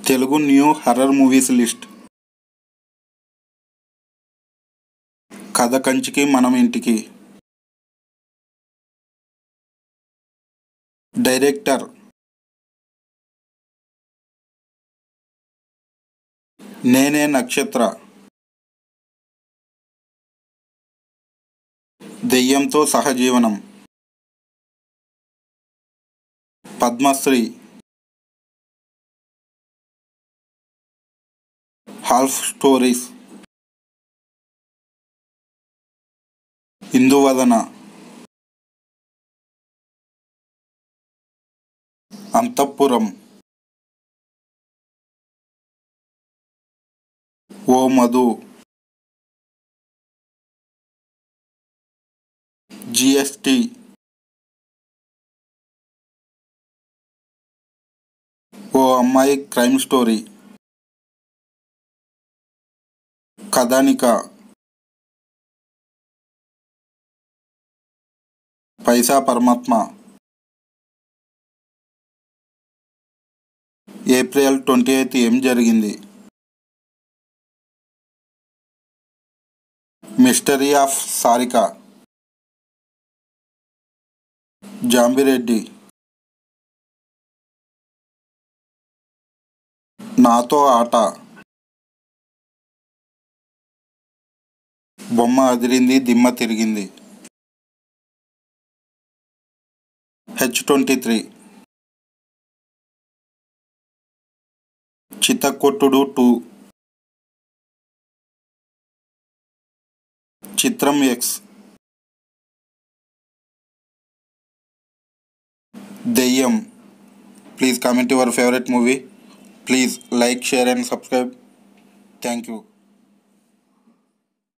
Telugu new horror movies list కథ కంచికి మనం ఇంటికి డైరెక్టర్ నేనే నక్షత్ర దెయ్యంతో సహజీవనం పద్మశ్రీ హాల్ఫ్ స్టోరీస్ ఇందువదన అంతఃపురం ఓ మధు జిఎస్టి ఓ అమ్మాయి క్రైమ్ స్టోరీ కథానిక పైసా పరమాత్మ ఏప్రిల్ ట్వంటీ ఎయిత్ ఏం జరిగింది మిస్టరీ ఆఫ్ సారిక జాంబిరెడ్డి నాతో ఆట బొమ్మ అదిరింది దిమ్మ తిరిగింది హెచ్ ట్వంటీ త్రీ చిత్తకొట్టుడు టూ చిత్రం ఎక్స్ దెయ్యం please comment your favourite movie please like share and subscribe thank you